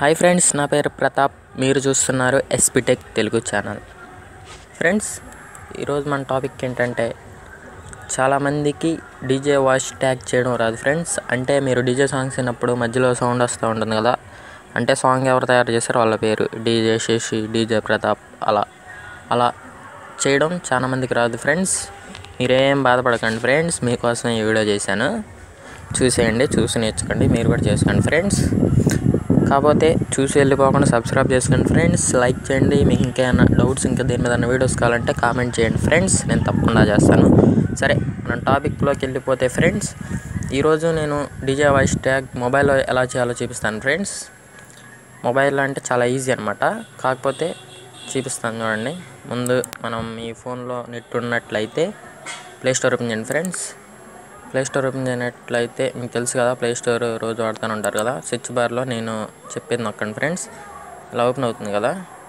Hi friends నా పేరు ప్రతాప్ మీరు చూస్తున్నారు ఎస్పిటెక్ తెలుగు ఛానల్ ఫ్రెండ్స్ ఈరోజు మన టాపిక్ ఏంటంటే చాలామందికి డీజే వాయిస్ ట్యాగ్ చేయడం రాదు ఫ్రెండ్స్ అంటే మీరు డీజే సాంగ్స్ విన్నప్పుడు మధ్యలో సౌండ్ వస్తూ ఉంటుంది కదా అంటే సాంగ్ ఎవరు తయారు చేశారో వాళ్ళ పేరు డీజే శశి డీజే ప్రతాప్ అలా అలా చేయడం చాలా మందికి రాదు ఫ్రెండ్స్ మీరేం బాధపడకండి ఫ్రెండ్స్ మీకోసం ఈ వీడియో చేశాను చూసేయండి చూసి నేర్చుకోండి మీరు కూడా చేసుకోండి ఫ్రెండ్స్ కాకపోతే చూసి వెళ్ళిపోకుండా సబ్స్క్రైబ్ చేసుకోండి ఫ్రెండ్స్ లైక్ చేయండి మీకు ఇంకేమైనా డౌట్స్ ఇంకా దేని మీద వీడియోస్ కావాలంటే కామెంట్ చేయండి ఫ్రెండ్స్ నేను తప్పకుండా చేస్తాను సరే మన టాపిక్లోకి వెళ్ళిపోతే ఫ్రెండ్స్ ఈరోజు నేను డీజే వాయిస్ ట్యాగ్ మొబైల్లో ఎలా చేయాలో చూపిస్తాను ఫ్రెండ్స్ మొబైల్లో అంటే చాలా ఈజీ అనమాట కాకపోతే చూపిస్తాను చూడండి ముందు మనం మీ ఫోన్లో నెట్ ఉన్నట్లయితే ప్లే స్టోర్ ఓపెన్ చేయండి ఫ్రెండ్స్ ప్లే స్టోర్ ఓపెన్ చేయనట్లయితే మీకు తెలుసు కదా ప్లే స్టోర్ రోజు వాడుతూనే ఉంటారు కదా స్విచ్ బార్లో నేను చెప్పేది నొక్కండి ఫ్రెండ్స్ ఇలా ఓపెన్ అవుతుంది కదా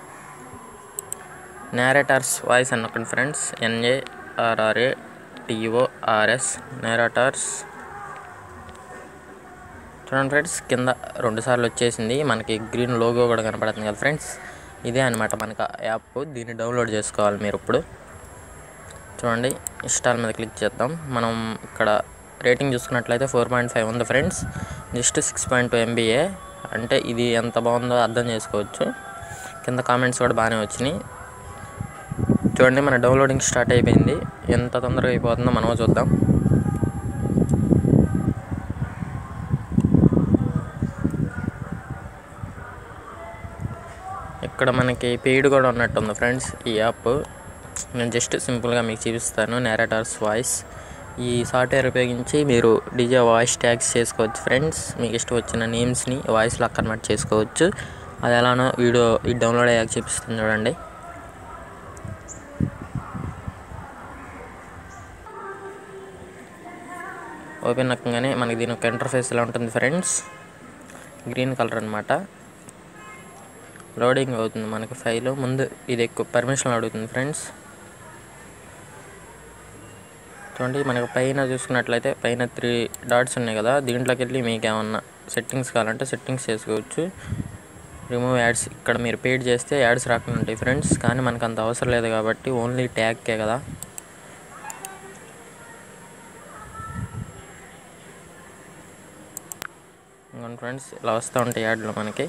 నేరేటర్స్ వాయిస్ అని నొక్కండి ఫ్రెండ్స్ ఎన్ఏఆర్ఆర్ఏ టీఓఆర్ఎస్ నేరేటర్స్ చూడండి ఫ్రెండ్స్ కింద రెండు సార్లు వచ్చేసింది మనకి గ్రీన్ లోగో కూడా కనపడుతుంది కదా ఫ్రెండ్స్ ఇదే అనమాట మనకు ఆ యాప్ దీన్ని డౌన్లోడ్ చేసుకోవాలి మీరు ఇప్పుడు చూడండి ఇన్స్టాల్ మీద క్లిక్ చేద్దాం మనం ఇక్కడ రేటింగ్ చూసుకున్నట్లయితే ఫోర్ పాయింట్ ఫైవ్ ఉంది friends just six point two MBA అంటే ఇది ఎంత బాగుందో అర్థం చేసుకోవచ్చు కింద కామెంట్స్ కూడా బాగానే వచ్చినాయి చూడండి మన డౌన్లోడింగ్ స్టార్ట్ అయిపోయింది ఎంత తొందరగా అయిపోతుందో మనమో చూద్దాం ఇక్కడ మనకి పెయిడ్ కూడా ఉన్నట్టుంది ఫ్రెండ్స్ ఈ యాప్ నేను జస్ట్ సింపుల్గా మీకు చూపిస్తాను నేరేటర్స్ వాయిస్ ఈ సాఫ్ట్వేర్ ఉపయోగించి మీరు డీజే వాయిస్ ట్యాగ్స్ చేసుకోవచ్చు ఫ్రెండ్స్ మీకు ఇష్టం వచ్చిన నేమ్స్ని వాయిస్లో కన్వర్ట్ చేసుకోవచ్చు అది ఎలానో వీడియో ఈ డౌన్లోడ్ అయ్యాక చూపిస్తుంది చూడండి ఓపెన్ అక్కగానే మనకి దీని ఒక ఇంటర్ఫేస్ ఇలా ఉంటుంది ఫ్రెండ్స్ గ్రీన్ కలర్ అనమాట లోడింగ్ అవుతుంది మనకి ఫైల్ ముందు ఇది ఎక్కువ పర్మిషన్ అడుగుతుంది ఫ్రెండ్స్ చూడండి మనకి పైన చూసుకున్నట్లయితే పైన త్రీ డాట్స్ ఉన్నాయి కదా దీంట్లోకి వెళ్ళి మీకు ఏమన్నా సెట్టింగ్స్ కావాలంటే సెట్టింగ్స్ చేసుకోవచ్చు రిమూవ్ యాడ్స్ ఇక్కడ మీరు పేడ్ చేస్తే యాడ్స్ రాకుండా ఉంటాయి ఫ్రెండ్స్ కానీ మనకు అంత అవసరం లేదు కాబట్టి ఓన్లీ ట్యాగ్కే కదా ఇంకొన్ని ఫ్రెండ్స్ ఇలా వస్తూ ఉంటాయి యాడ్లు మనకి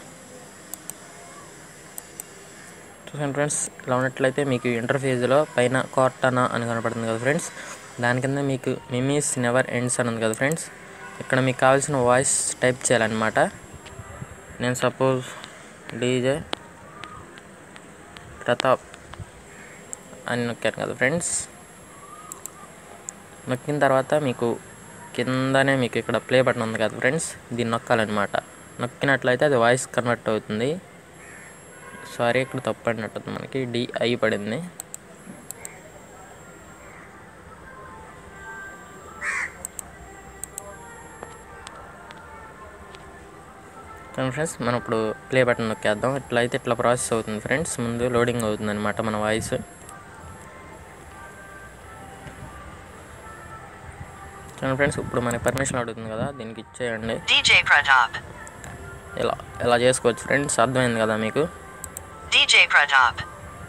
చూసాను ఫ్రెండ్స్ ఇలా ఉన్నట్లయితే మీకు ఇంటర్ఫేజ్లో పైన కార్టనా అని కనపడుతుంది కదా ఫ్రెండ్స్ దాని కింద మీకు మిమీస్ నెవర్ ఎండ్స్ అని ఉంది కదా ఫ్రెండ్స్ ఇక్కడ మీకు కావాల్సిన వాయిస్ టైప్ చేయాలన్నమాట నేను సపోజ్ డీజే ప్రతాప్ అని నొక్కాను కదా ఫ్రెండ్స్ నొక్కిన తర్వాత మీకు కిందనే మీకు ఇక్కడ ప్లే బటన్ ఉంది కదా ఫ్రెండ్స్ దీన్ని నొక్కాలన్నమాట నొక్కినట్లయితే అది వాయిస్ కన్వర్ట్ అవుతుంది సారీ ఇక్కడ తప్పు పడినట్టుంది మనకి డి ఐ పడింది కానీ ఫ్రెండ్స్ మనం ఇప్పుడు ప్లే బటన్ నొక్కేద్దాం ఇట్లా అయితే ఇట్లా ప్రాసెస్ అవుతుంది ఫ్రెండ్స్ ముందు లోడింగ్ అవుతుంది అనమాట మన వాయిస్ చూడండి ఫ్రెండ్స్ ఇప్పుడు మనకి పర్మిషన్ అడుగుతుంది కదా దీనికి ఇచ్చేయండి DJ Pratap. ఇలా ఇలా చేసుకోవచ్చు ఫ్రెండ్స్ అర్థమైంది కదా మీకు DJ Pratap.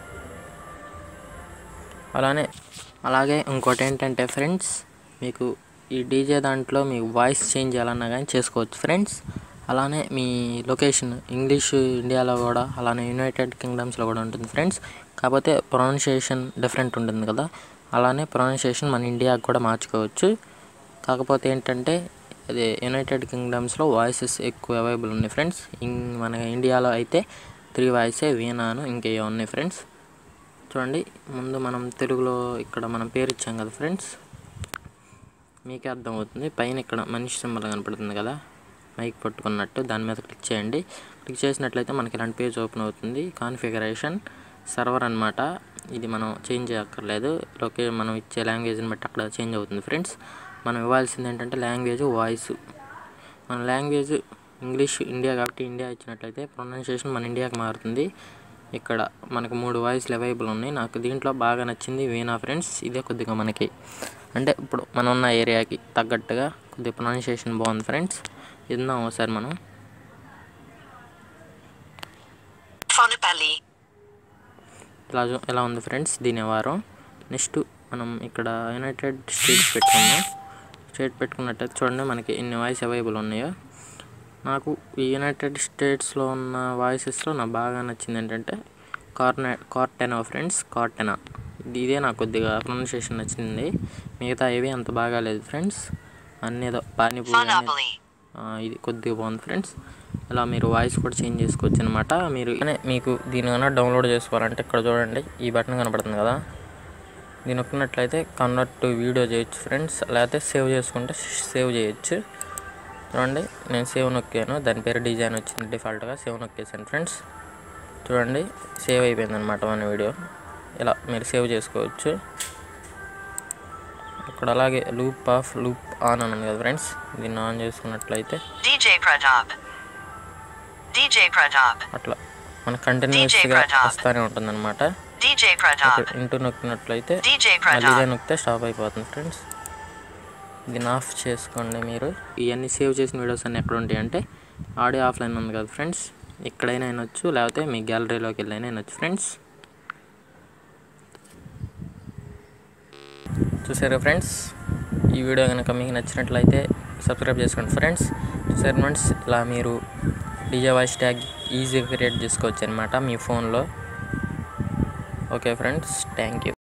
అలానే అలాగే ఇంకోటి ఏంటంటే ఫ్రెండ్స్ మీకు ఈ డీజే దాంట్లో మీ వాయిస్ చేంజ్ చేయాలన్నా కానీ చేసుకోవచ్చు ఫ్రెండ్స్ అలానే మీ లొకేషన్ ఇంగ్లీష్ ఇండియాలో కూడా అలానే యునైటెడ్ కింగ్డమ్స్లో కూడా ఉంటుంది ఫ్రెండ్స్ కాకపోతే ప్రొనౌన్సియేషన్ డిఫరెంట్ ఉంటుంది కదా అలానే ప్రొనౌన్సియేషన్ మన ఇండియాకి కూడా మార్చుకోవచ్చు కాకపోతే ఏంటంటే అది యునైటెడ్ కింగ్డమ్స్లో వాయిసెస్ ఎక్కువ అవైలబుల్ ఉన్నాయి ఫ్రెండ్స్ ఇం మన ఇండియాలో అయితే త్రీ వాయిసే వీణాను ఇంకేయో ఉన్నాయి ఫ్రెండ్స్ చూడండి ముందు మనం తెలుగులో ఇక్కడ మనం పేరు ఇచ్చాం కదా ఫ్రెండ్స్ మీకే అర్థమవుతుంది పైన ఇక్కడ మనిషి సింబల్ కనపడుతుంది కదా మైక్ పట్టుకున్నట్టు దాని మీద క్లిక్ చేయండి క్లిక్ చేసినట్లయితే మనకి ఇలాంటి పేజ్ ఓపెన్ అవుతుంది కాన్ఫిగరేషన్ సర్వర్ అనమాట ఇది మనం చేంజ్ చేయక్కర్లేదు లొకే మనం ఇచ్చే లాంగ్వేజ్ని బట్టి అక్కడ చేంజ్ అవుతుంది ఫ్రెండ్స్ మనం ఇవ్వాల్సింది ఏంటంటే లాంగ్వేజ్ వాయిస్ మన లాంగ్వేజ్ ఇంగ్లీష్ ఇండియా కాబట్టి ఇండియా ఇచ్చినట్లయితే ప్రొనౌన్సియేషన్ మన ఇండియాకి మారుతుంది ఇక్కడ మనకు మూడు వాయిస్లు అవైలబుల్ ఉన్నాయి నాకు దీంట్లో బాగా నచ్చింది వీణా ఫ్రెండ్స్ ఇదే కొద్దిగా మనకి అంటే ఇప్పుడు మనం ఉన్న ఏరియాకి తగ్గట్టుగా కొద్దిగా ప్రొనౌన్సియేషన్ బాగుంది ఫ్రెండ్స్ విందాం ఒకసారి మనం Fonapelli. ఇలా చూ- ఇలా ఉంది ఫ్రెండ్స్ దీని వారం నెక్స్ట్ మనం ఇక్కడ యునైటెడ్ స్టేట్స్ పెట్టుకున్నాం స్టేట్ పెట్టుకున్నట్టయితే చూడండి మనకి ఎన్ని వాయిస్ అవైలబుల్ ఉన్నాయో నాకు ఈ యునైటెడ్ స్టేట్స్లో ఉన్న వాయిసెస్లో నాకు బాగా నచ్చింది ఏంటంటే కార్నె కార్టెనా ఫ్రెండ్స్ కార్టెనా ఇది ఇదే నాకు కొద్దిగా ప్రొనౌన్సియేషన్ నచ్చింది మిగతా ఏవి అంత బాగా లేదు ఫ్రెండ్స్ అన్నీ ఏదో పానీపూరి అన్నీ Monopoly. ఆ, ఇది కొద్దిగా బాగుంది ఫ్రెండ్స్ ఇలా మీరు వాయిస్ కూడా చేంజ్ చేసుకోవచ్చు అనమాట మీరు అనే మీకు దీని కన్నా డౌన్లోడ్ చేసుకోవాలంటే ఇక్కడ చూడండి ఈ బటన్ కనపడుతుంది కదా దీని నొక్కినట్లయితే కన్వర్ట్ టు వీడియో చేయొచ్చు ఫ్రెండ్స్ లేకపోతే సేవ్ చేసుకుంటే సేవ్ చేయొచ్చు చూడండి నేను సేవ్ నొక్కాను దాని పేరు డిజైన్ వచ్చింది డిఫాల్ట్గా సేవ్ నొక్కేసాను ఫ్రెండ్స్ చూడండి సేవ్ అయిపోయింది అనమాట మన వీడియో ఇలా మీరు సేవ్ చేసుకోవచ్చు ఇక్కడ అలాగే లూప్ ఆఫ్ లూప్ ఆన్ అని ఉంది కదా ఫ్రెండ్స్ దీన్ని ఆన్ చేసుకున్నట్లయితే DJ Pratap. DJ Pratap. అట్లా మన కంటిన్యూస్గా Pratap. వస్తూనే ఉంటుంది అనమాట DJ Pratap. ఇంటూ నొక్కినట్లయితే DJ మళ్ళీ ఇదే Pratap. నొక్కితే స్టాప్ అయిపోతుంది ఫ్రెండ్స్ దీన్ని ఆఫ్ చేసుకోండి మీరు ఇవన్నీ సేవ్ చేసిన వీడియోస్ అన్నీ ఎక్కడ ఉంటాయి అంటే ఆడియో ఆఫ్లైన్ ఉంది కదా ఫ్రెండ్స్ ఎక్కడైనా వినొచ్చు లేకపోతే మీ గ్యాలరీలోకి వెళ్ళైనా వినొచ్చు ఫ్రెండ్స్ చూసారా ఫ్రెండ్స్ ఈ వీడియో కనుక మీకు నచ్చినట్లయితే సబ్స్క్రైబ్ చేసుకోండి ఫ్రెండ్స్ చూసారు ఫ్రెండ్స్ ఇలా మీరు డిజే వాయిస్ ట్యాగ్ ఈజీగా క్రియేట్ చేసుకోవచ్చు అనమాట మీ ఫోన్లో ఓకే ఫ్రెండ్స్ థ్యాంక్ యూ